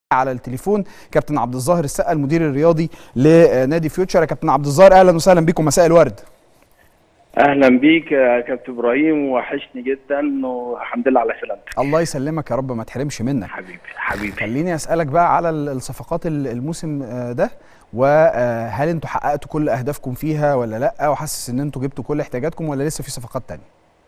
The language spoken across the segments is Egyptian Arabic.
على التليفون كابتن عبد الظاهر السقا المدير الرياضي لنادي فيوتشر يا كابتن عبد الظاهر اهلا وسهلا بكم مساء الورد اهلا بيك يا كابتن ابراهيم وحشني جدا والحمد لله على سلامتك الله يسلمك يا رب ما تحرمش منك حبيبي حبيبي خليني اسالك بقى على الصفقات الموسم ده وهل انتوا حققتوا كل اهدافكم فيها ولا لا وحاسس ان انتوا جبتوا كل احتياجاتكم ولا لسه في صفقات تانية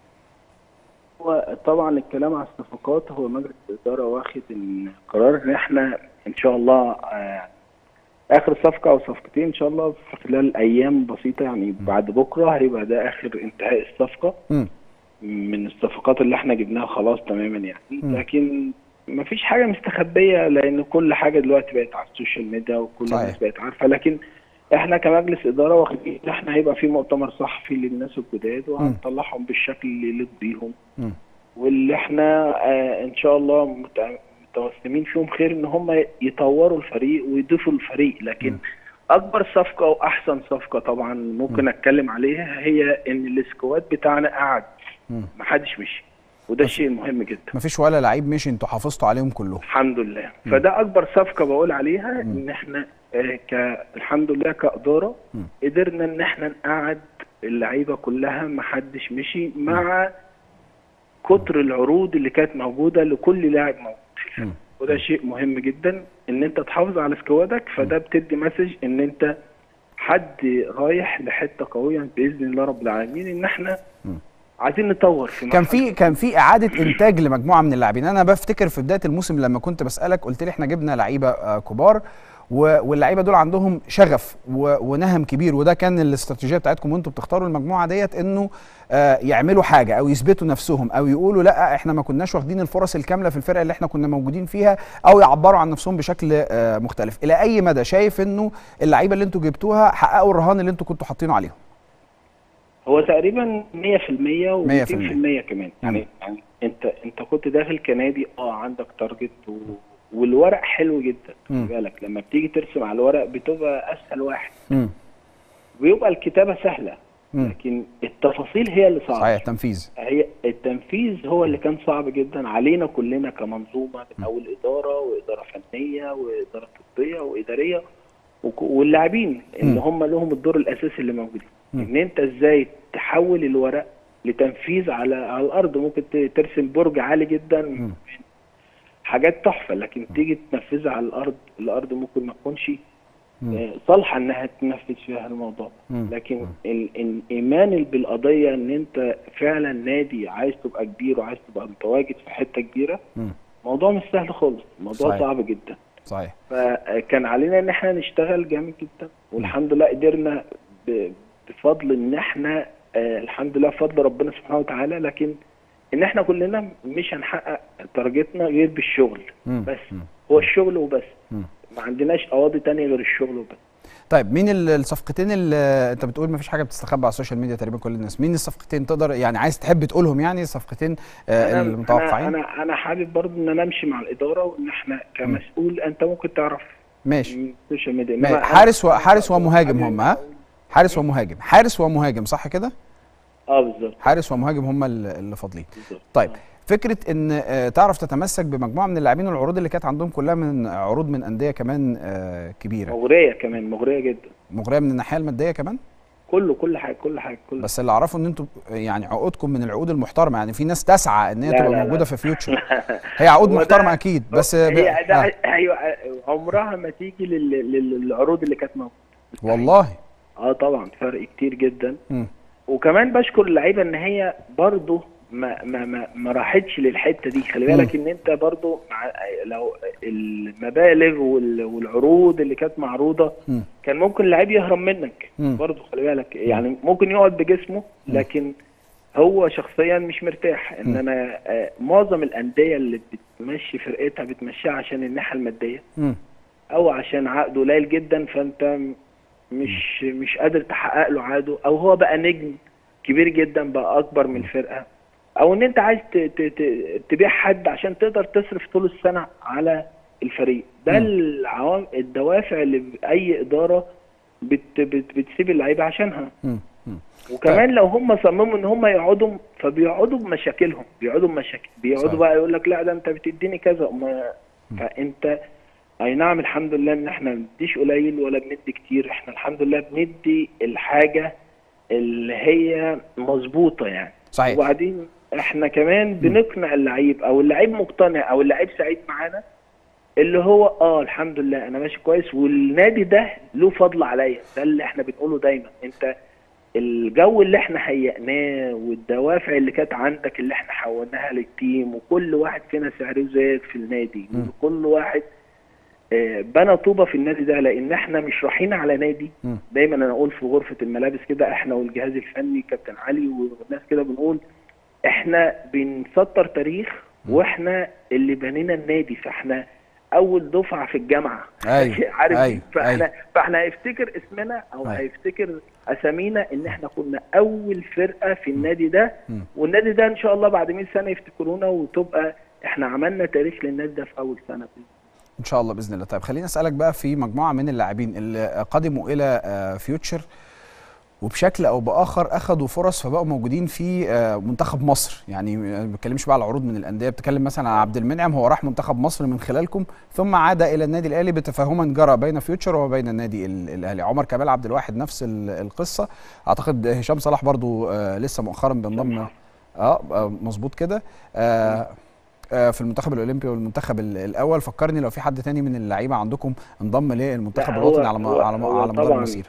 هو طبعا الكلام على الصفقات هو مجلس الاداره واخد القرار ان احنا ان شاء الله آه، اخر صفقه او صفقتين ان شاء الله في خلال ايام بسيطه يعني بعد بكره هيبقى ده اخر انتهاء الصفقه مم. من الصفقات اللي احنا جبناها خلاص تماما يعني مم. لكن مفيش حاجه مستخبيه لان كل حاجه دلوقتي بقت على السوشيال ميديا وكل صحيح. الناس بقت عارفه لكن احنا كمجلس اداره واخدين إن احنا هيبقى في مؤتمر صحفي للناس الجداد وهنطلعهم بالشكل اللي يليق بيهم مم. واللي احنا آه ان شاء الله مت- متوسمين فيهم خير ان هم يطوروا الفريق ويضيفوا الفريق لكن مم. اكبر صفقه واحسن صفقه طبعا ممكن اتكلم عليها هي ان السكواد بتاعنا قعد مم. محدش مشي وده شيء مهم جدا مفيش ولا لعيب مشي انتوا حافظتوا عليهم كلهم الحمد لله فده اكبر صفقه بقول عليها ان احنا آه، ك الحمد لله كاداره مم. قدرنا ان احنا نقعد اللعيبه كلها محدش مشي مع كتر العروض اللي كانت موجوده لكل لاعب موجود في الفريق. مم. وده شيء مهم جدا ان انت تحافظ على سكوادك فده بتدي مسج ان انت حد رايح لحته قويه باذن الله رب العالمين ان احنا مم. عايزين نطور في كان مرحلة في كان في اعاده انتاج لمجموعه من اللاعبين انا بفتكر في بدايه الموسم لما كنت بسالك قلت لي احنا جبنا لعيبه آه، كبار و- واللعيبه دول عندهم شغف و- ونهم كبير وده كان الاستراتيجيه بتاعتكم وانتوا بتختاروا المجموعه ديت انه آه، يعملوا حاجه او يثبتوا نفسهم او يقولوا لا احنا ما كناش واخدين الفرص الكامله في الفرقه اللي احنا كنا موجودين فيها او يعبروا عن نفسهم بشكل آه، مختلف الى اي مدى شايف انه اللعيبه اللي انتوا جبتوها حققوا الرهان اللي انتوا كنتوا حاطينه عليهم هو تقريبا 100% و200% 100%. كمان يعني يعني انت انت كنت داخل كنادي اه عندك تارجت و... والورق حلو جدا مم. خلي بالك لما بتيجي ترسم على الورق بتبقى اسهل واحد امم ويبقى الكتابه سهله مم. لكن التفاصيل هي اللي صعبه صحيح تنفيذ هي التنفيذ هو اللي كان صعب جدا علينا كلنا كمنظومه من اول اداره واداره فنيه واداره طبيه واداريه وك- واللاعبين مم. اللي هم لهم الدور الاساسي اللي موجودين مم. ان انت ازاي تحول الورق لتنفيذ على على الارض ممكن ت- ترسم برج عالي جدا مم. حاجات تحفه لكن تيجي تنفذها على الارض الارض ممكن ما تكونش مم. آه، صالحه انها تنفذ فيها الموضوع مم. لكن ال- ال- الايمان بالقضيه ان انت فعلا نادي عايز تبقى كبير وعايز تبقى متواجد في حته كبيره مم. موضوع مش سهل خالص موضوع صحيح. صعب جدا صحيح فكان علينا ان احنا نشتغل جامد جدا والحمد لله قدرنا ب- بفضل ان احنا آه، الحمد لله بفضل ربنا سبحانه وتعالى لكن ان احنا كلنا مش هنحقق تارجتنا غير بالشغل مم. بس مم. هو الشغل وبس مم. ما عندناش قواضي تانية غير الشغل وبس طيب مين ال- الصفقتين اللي انت بتقول ما فيش حاجه بتستخبى على السوشيال ميديا تقريبا كل الناس مين الصفقتين تقدر يعني عايز تحب تقولهم يعني الصفقتين آه انا المتوقعين انا انا انا حابب برضه ان انا امشي مع الاداره وان احنا كمسؤول انت ممكن تعرف ماشي من السوشيال ميديا ما- إنما أنا- حارس و- حارس ومهاجم حابب هم ها حارس ومهاجم حارس ومهاجم صح كده اه بالظبط حارس ومهاجم هم ال- اللي فاضلين بالظبط طيب آه. فكره ان آه، تعرف تتمسك بمجموعه من اللاعبين والعروض اللي كانت عندهم كلها من عروض من انديه كمان آه، كبيره مغريه كمان مغريه جدا مغريه من الناحيه الماديه كمان كله كل حاجه كل حاجه كل بس اللي اعرفه ان انتوا يعني عقودكم من العقود المحترمه يعني في ناس تسعى ان هي لا، تبقى لا، لا. موجوده في فيوتشر هي عقود هو ده- محترمه اكيد بس ب- هي ده آه. ايوه عمرها ما تيجي لل- لل- للعروض اللي كانت موجوده والله اه طبعا فرق كتير جدا مم. وكمان بشكر اللعيبه ان هي برضه ما ما ما, ما راحتش للحته دي خلي بالك ان انت برضه مع لو المبالغ وال- والعروض اللي كانت معروضه مم. كان ممكن اللعيب يهرب منك مم. برضه خلي بالك يعني ممكن يقعد بجسمه لكن هو شخصيا مش مرتاح ان مم. انا آه، معظم الانديه اللي بتمشي فرقتها بتمشيها عشان الناحيه الماديه مم. او عشان عقده قليل جدا فانت م- مش مش قادر تحقق له عقده او هو بقى نجم كبير جدا بقى اكبر من الفرقه او ان انت عايز ت- ت- ت- تبيع حد عشان تقدر تصرف طول السنه على الفريق ده مم. العوام الدوافع اللي اي اداره بت بت بتسيب اللعيبه عشانها مم. مم. وكمان لو هم صمموا ان هم يقعدوا فبيقعدوا بمشاكلهم بيقعدوا بمشاكل بيقعدوا صحيح. بقى يقول لك لا ده انت بتديني كذا ما فانت اي نعم الحمد لله ان احنا ما بنديش قليل ولا بندي كتير احنا الحمد لله بندي الحاجه اللي هي مظبوطه يعني صحيح وبعدين احنا كمان بنقنع اللعيب او اللعيب مقتنع او اللعيب سعيد معانا اللي هو اه الحمد لله انا ماشي كويس والنادي ده له فضل عليا ده اللي احنا بنقوله دايما انت الجو اللي احنا هيئناه والدوافع اللي كانت عندك اللي احنا حولناها للتيم وكل واحد فينا سعره زاد في النادي مم. وكل واحد آه، بنى طوبه في النادي ده لان احنا مش رايحين على نادي مم. دايما انا اقول في غرفه الملابس كده احنا والجهاز الفني كابتن علي والناس كده بنقول احنا بنسطر تاريخ واحنا اللي بنينا النادي فاحنا اول دفعه في الجامعه أيوة، عارف أيوة، فاحنا أيوة. فاحنا هيفتكر اسمنا او أيوة. هيفتكر اسامينا ان احنا كنا اول فرقه في النادي ده مم. والنادي ده ان شاء الله بعد 100 سنه يفتكرونا وتبقى احنا عملنا تاريخ للنادي ده في اول سنه ان شاء الله باذن الله طيب خليني اسالك بقى في مجموعه من اللاعبين اللي قدموا الى آه، فيوتشر وبشكل او باخر اخذوا فرص فبقوا موجودين في آه، منتخب مصر يعني ما بتكلمش بقى على العروض من الانديه بتكلم مثلا عن عبد المنعم هو راح منتخب مصر من خلالكم ثم عاد الى النادي الاهلي بتفاهما جرى بين فيوتشر وبين النادي ال- الاهلي عمر كمال عبد الواحد نفس ال- القصه اعتقد هشام صلاح برضو آه، لسه مؤخرا بينضم اه آه، مظبوط كده آه آه، في المنتخب الاولمبي والمنتخب ال- الاول فكرني لو في حد تاني من اللعيبه عندكم انضم للمنتخب لا، هو- الوطني على م- هو- على م- هو على مدار طبعاً المسيره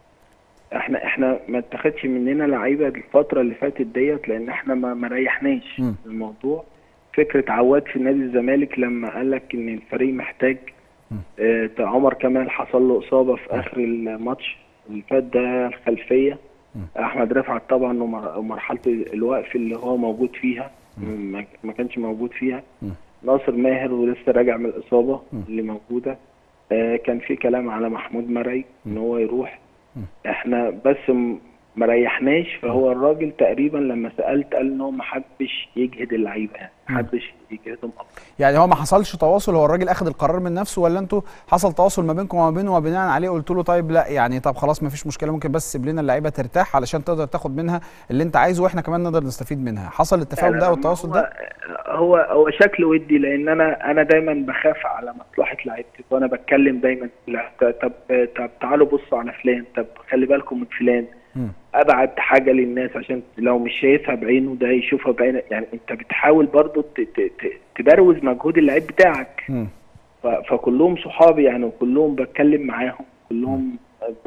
احنا احنا ما اتخدش مننا لعيبه الفتره اللي فاتت ديت لان احنا ما ما ريحناش مم. الموضوع فكره عواد في نادي الزمالك لما قال لك ان الفريق محتاج مم. اه عمر كمال حصل له اصابه في اخر الماتش اللي فات ده الخلفيه مم. احمد رفعت طبعا ومر- ومرحله الوقف اللي هو موجود فيها ما ما كانش موجود فيها مم. ناصر ماهر ولسه راجع من الاصابه مم. اللي موجوده آه كان في كلام على محمود مرعي ان هو يروح احنا بس م- ما ريحناش فهو الراجل تقريبا لما سالت قال ان هو ما حبش يجهد اللعيبه يعني ما حبش يجهدهم اكتر يعني هو ما حصلش تواصل هو الراجل اخذ القرار من نفسه ولا انتوا حصل تواصل ما بينكم وما بينه وبناء عليه قلت له طيب لا يعني طب خلاص ما فيش مشكله ممكن بس سيب لنا اللعيبه ترتاح علشان تقدر تاخد منها اللي انت عايزه واحنا كمان نقدر نستفيد منها حصل التفاهم لا، ده لا، والتواصل هو- ده هو هو شكل ودي لان انا انا دايما بخاف على مصلحه لعيبتي وانا بتكلم دايما لا، طب طب تعالوا بصوا على فلان طب خلي بالكم من فلان مم. ابعد حاجه للناس عشان لو مش شايفها بعينه ده يشوفها بعينه يعني انت بتحاول برضو ت- ت- ت- تبروز مجهود اللعيب بتاعك مم. ف- فكلهم صحابي يعني وكلهم بتكلم معاهم كلهم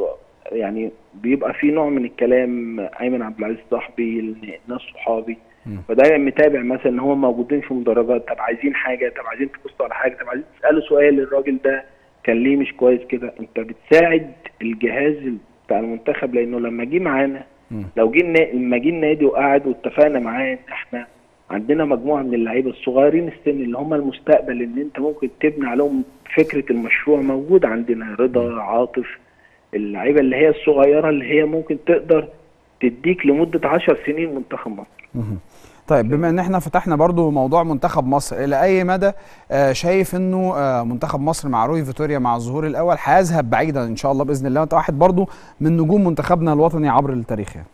يعني بيبقى في نوع من الكلام ايمن عبد العزيز صاحبي الناس صحابي مم. فدايما متابع مثلا ان هم موجودين في مدرجات طب عايزين حاجه طب عايزين تبصوا على حاجه طب عايزين تسالوا سؤال الراجل ده كان ليه مش كويس كده انت بتساعد الجهاز بتاع المنتخب لانه لما جه معانا مم. لو جه النا- لما جه النادي وقعد واتفقنا معاه ان احنا عندنا مجموعه من اللعيبه الصغيرين السن اللي هم المستقبل ان انت ممكن تبني عليهم فكره المشروع موجود عندنا رضا عاطف اللعيبه اللي هي الصغيره اللي هي ممكن تقدر تديك لمده 10 سنين منتخب مصر مهم. طيب بما ان احنا فتحنا برضو موضوع منتخب مصر الى اي مدى آه، شايف انه آه، منتخب مصر مع روي فيتوريا مع الظهور الاول هيذهب بعيدا ان شاء الله باذن الله وانت واحد برضو من نجوم منتخبنا الوطني عبر التاريخ يعني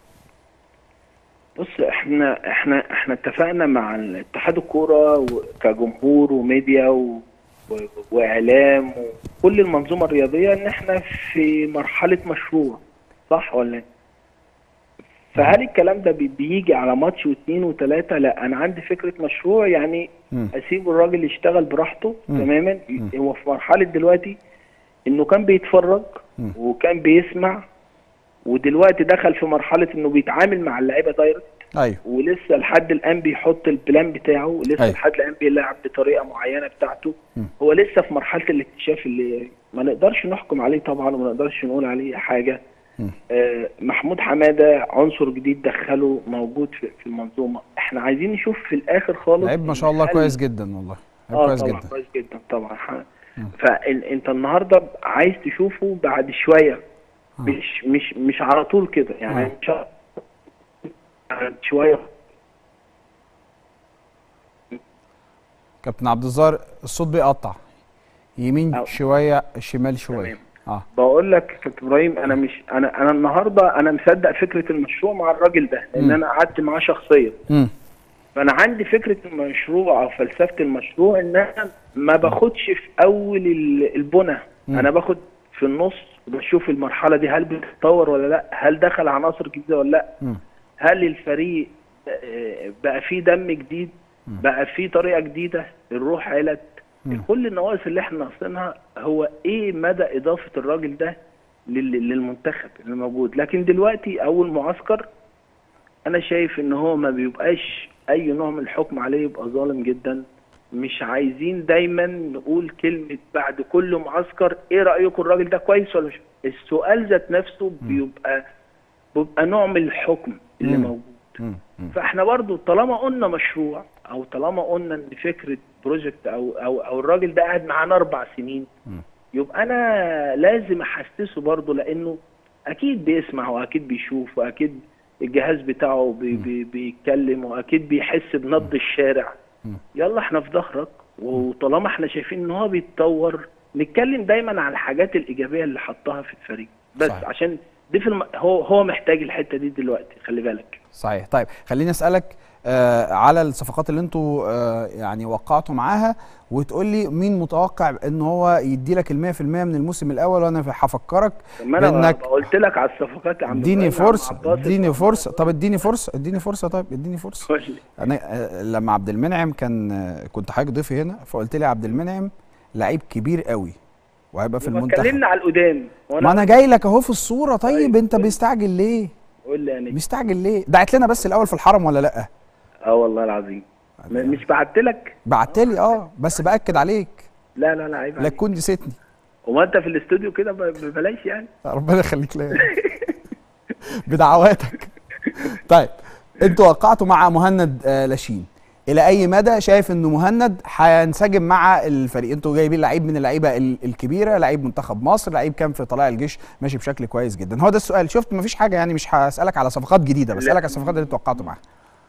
بص احنا احنا احنا اتفقنا مع اتحاد الكوره و- كجمهور وميديا و... و... واعلام وكل المنظومه الرياضيه ان احنا في مرحله مشروع صح ولا إيه؟ فهل الكلام ده بي- بيجي على ماتش واثنين وثلاثه لا انا عندي فكره مشروع يعني مم. اسيب الراجل يشتغل براحته مم. تماما مم. هو في مرحله دلوقتي انه كان بيتفرج مم. وكان بيسمع ودلوقتي دخل في مرحله انه بيتعامل مع اللعيبه دايركت ايوه ولسه لحد الان بيحط البلان بتاعه ولسه أيوة. لحد الان بيلعب بطريقه معينه بتاعته مم. هو لسه في مرحله الاكتشاف اللي ما نقدرش نحكم عليه طبعا وما نقدرش نقول عليه حاجه مم. آه محمود حماده عنصر جديد دخله موجود في, في المنظومه احنا عايزين نشوف في الاخر خالص لعيب ما شاء الله هل- كويس جدا والله لعيب اه كويس طبعا جدا كويس جدا طبعا ح- مم. فانت النهارده عايز تشوفه بعد شويه آه. مش مش مش على طول كده يعني آه. ان شاء بعد شويه كابتن عبد الظاهر الصوت بيقطع يمين أو. شويه شمال شويه تمام. اه بقول لك كابتن ابراهيم انا مش انا انا النهارده انا مصدق فكره المشروع مع الراجل ده لان مم. انا قعدت معاه شخصيا مم. فانا عندي فكره المشروع او فلسفه المشروع ان انا ما باخدش في اول ال- البنى مم. انا باخد في النص بشوف المرحله دي هل بتتطور ولا لا هل دخل عناصر جديده ولا لا مم. هل الفريق آه، بقى فيه دم جديد بقى فيه طريقه جديده الروح علت مم. كل النواقص اللي احنا ناقصينها هو ايه مدى اضافه الراجل ده لل- للمنتخب اللي موجود لكن دلوقتي اول معسكر انا شايف ان هو ما بيبقاش اي نوع من الحكم عليه يبقى ظالم جدا مش عايزين دايما نقول كلمه بعد كل معسكر ايه رايكم الراجل ده كويس ولا مش السؤال ذات نفسه بيبقى بيبقى نوع من الحكم اللي مم. موجود مم. مم. فاحنا برضو طالما قلنا مشروع او طالما قلنا ان فكره بروجكت او او او الراجل ده قاعد معانا اربع سنين مم. يبقى انا لازم احسسه برضو لانه اكيد بيسمع واكيد بيشوف واكيد الجهاز بتاعه بي بي بيتكلم واكيد بيحس بنبض الشارع مم. يلا احنا في ظهرك وطالما احنا شايفين ان هو بيتطور نتكلم دايما على الحاجات الايجابيه اللي حطها في الفريق بس صحيح. عشان دي في الم... هو هو محتاج الحته دي دلوقتي خلي بالك صحيح طيب خليني اسالك آه على الصفقات اللي انتوا آه يعني وقعتوا معاها وتقول لي مين متوقع ان هو يدي لك ال 100% من الموسم الاول وانا هفكرك طب ما انا بانك قلت لك على الصفقات يا عم اديني إبراهيم، يا عم فرصه عباس، اديني اسمع. فرصه طب اديني فرصه اديني فرصه طيب اديني فرصه قول لي. انا آه، لما عبد المنعم كان آه، كنت حضرتك ضيفي هنا فقلت لي عبد المنعم لعيب كبير قوي وهيبقى في يبقى المنتخب اتكلمنا على القدام ما انا جاي لك اهو في الصوره طيب طيب، انت طيب. مستعجل ليه قول لي يا نجم مستعجل ليه دعت لنا بس الاول في الحرم ولا لا اه والله العظيم م- مش بعت لك بعت لي اه بس باكد عليك لا لا لا عيب لا عليك تكون نسيتني وما انت في الاستوديو كده ب- ببلاش يعني ربنا يخليك ليا بدعواتك طيب انتوا وقعتوا مع مهند آه، لاشين الى اي مدى شايف انه مهند هينسجم مع الفريق انتوا جايبين لعيب من اللعيبه ال- الكبيره لعيب منتخب مصر لعيب كان في طلائع الجيش ماشي بشكل كويس جدا هو ده السؤال شفت مفيش حاجه يعني مش هسالك على صفقات جديده بسالك على الصفقات اللي انتوا وقعتوا معاها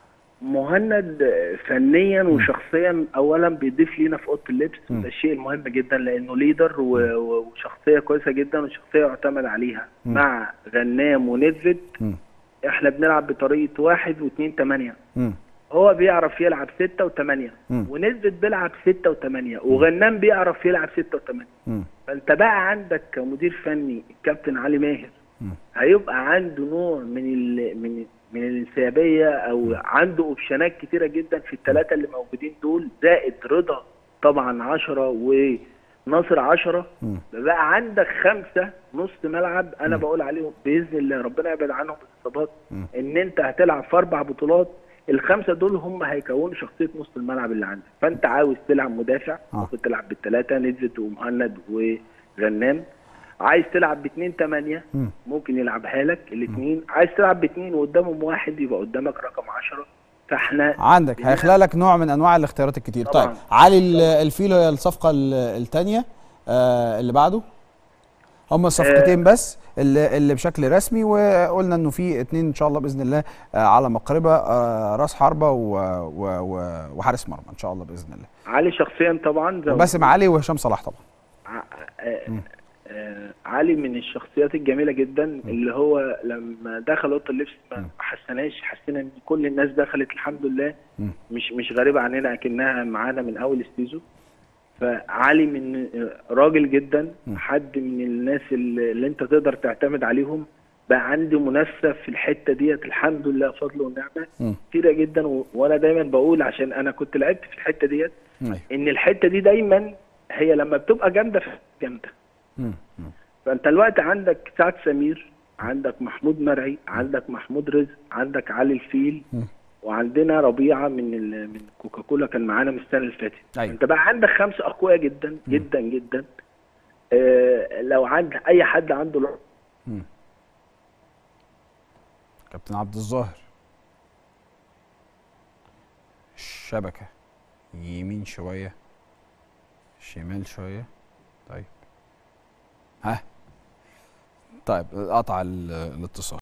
مهند فنيا وشخصيا اولا بيضيف لينا في اوضه اللبس مم. وده الشيء المهم جدا لانه ليدر و- و- وشخصيه كويسه جدا وشخصيه يعتمد عليها مم. مع غنام ونيدفيد مم. احنا بنلعب بطريقه واحد واثنين ثمانيه مم. هو بيعرف يلعب ستة وثمانية مم. ونسبة بيلعب ستة وثمانية وغنام بيعرف يلعب ستة وثمانية مم. فانت بقى عندك كمدير فني الكابتن علي ماهر مم. هيبقى عنده نوع من ال من من الانسيابيه او عنده اوبشنات كتيره جدا في الثلاثه اللي موجودين دول زائد رضا طبعا 10 وناصر 10 مم. بقى عندك خمسه نص ملعب انا بقول عليهم باذن الله ربنا يبعد عنهم الاصابات مم. ان انت هتلعب في اربع بطولات الخمسه دول هم هيكونوا شخصيه نص الملعب اللي عندك فانت عاوز تلعب مدافع آه. ممكن تلعب بالثلاثه نزت ومهند وغنام عايز تلعب باثنين ثمانية مم. ممكن يلعبها لك الاثنين عايز تلعب باثنين وقدامهم واحد يبقى قدامك رقم 10 فاحنا عندك بنلعب- هيخلق لك نوع من انواع الاختيارات الكتير طبعاً. طيب علي ال- الفيلو هي الصفقه الثانيه آه اللي بعده هم الصفقتين بس اللي, اللي بشكل رسمي وقلنا انه في اتنين ان شاء الله باذن الله آه على مقربه آه راس حربه و- و- و- وحارس مرمى ان شاء الله باذن الله علي شخصيا طبعا زي ما وباسم علي وهشام صلاح طبعا ع- آه، آه، علي من الشخصيات الجميله جدا اللي هو لما دخل اوضه اللبس ما حسناش حسينا ان كل الناس دخلت الحمد لله مم. مش مش غريبه عننا اكنها معانا من اول السيزون فعلي من راجل جدا مم. حد من الناس اللي, اللي انت تقدر تعتمد عليهم بقى عندي منافسه في الحته ديت الحمد لله فضل ونعمه مم. كتيره جدا و... وانا دايما بقول عشان انا كنت لعبت في الحته ديت أيوة. ان الحته دي دايما هي لما بتبقى جامده جامده مم. مم. فانت الوقت عندك سعد سمير عندك محمود مرعي عندك محمود رزق عندك علي الفيل مم. وعندنا ربيعه من ال... من كوكاكولا كان معانا من السنه اللي فاتت أيوة. انت بقى عندك خمسه اقوياء جدا جدا جدا آه لو عند اي حد عنده لعب مم. كابتن عبد الظاهر الشبكة يمين شوية شمال شوية طيب ها طيب قطع ال- الاتصال